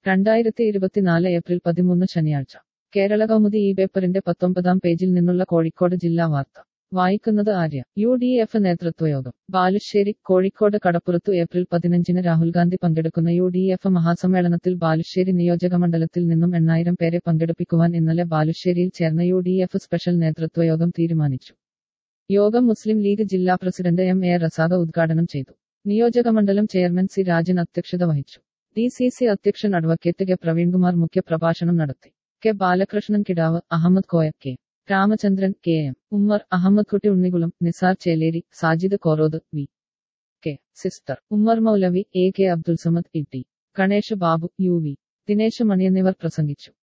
രണ്ടായിരത്തി ഇരുപത്തിനാല് ഏപ്രിൽ പതിമൂന്ന് ശനിയാഴ്ച കേരള കൗമുദി ഈ പേപ്പറിന്റെ പത്തൊമ്പതാം പേജിൽ നിന്നുള്ള കോഴിക്കോട് ജില്ലാ വാർത്ത വായിക്കുന്നത് ആര്യ യു ഡി എഫ് നേതൃത്വയോഗം ബാലുശ്ശേരി കോഴിക്കോട് കടപ്പുറത്തു ഏപ്രിൽ പതിനഞ്ചിന് രാഹുൽ ഗാന്ധി പങ്കെടുക്കുന്ന യു ഡി എഫ് മഹാസമ്മേളനത്തിൽ ബാലുശ്ശേരി നിയോജകമണ്ഡലത്തിൽ നിന്നും എണ്ണായിരം പേരെ പങ്കെടുപ്പിക്കുവാൻ ഇന്നലെ ബാലുശ്ശേരിയിൽ ചേർന്ന യു ഡി എഫ് സ്പെഷ്യൽ നേതൃത്വയോഗം തീരുമാനിച്ചു യോഗം മുസ്ലിം ലീഗ് ജില്ലാ പ്രസിഡന്റ് എം എ റസാഖ ഉദ്ഘാടനം ചെയ്തു നിയോജകമണ്ഡലം ചെയർമാൻ സി രാജൻ അധ്യക്ഷത വഹിച്ചു ഡി സി സി അധ്യക്ഷൻ അഡ്വക്കേറ്റ് കെ പ്രവീൺകുമാർ മുഖ്യപ്രഭാഷണം നടത്തി K Balakrishnan Kidavu Ahammed Koya K Ramachandran K M Ummer Ahammed Kutty Unnikulam Nisar Cheleri Sajid Korode V K sister Ummer Moulavi A K Abdul Samad E T Ganesh Babu U V Dinesh Mani എന്നിവർ പ്രസംഗിച്ചു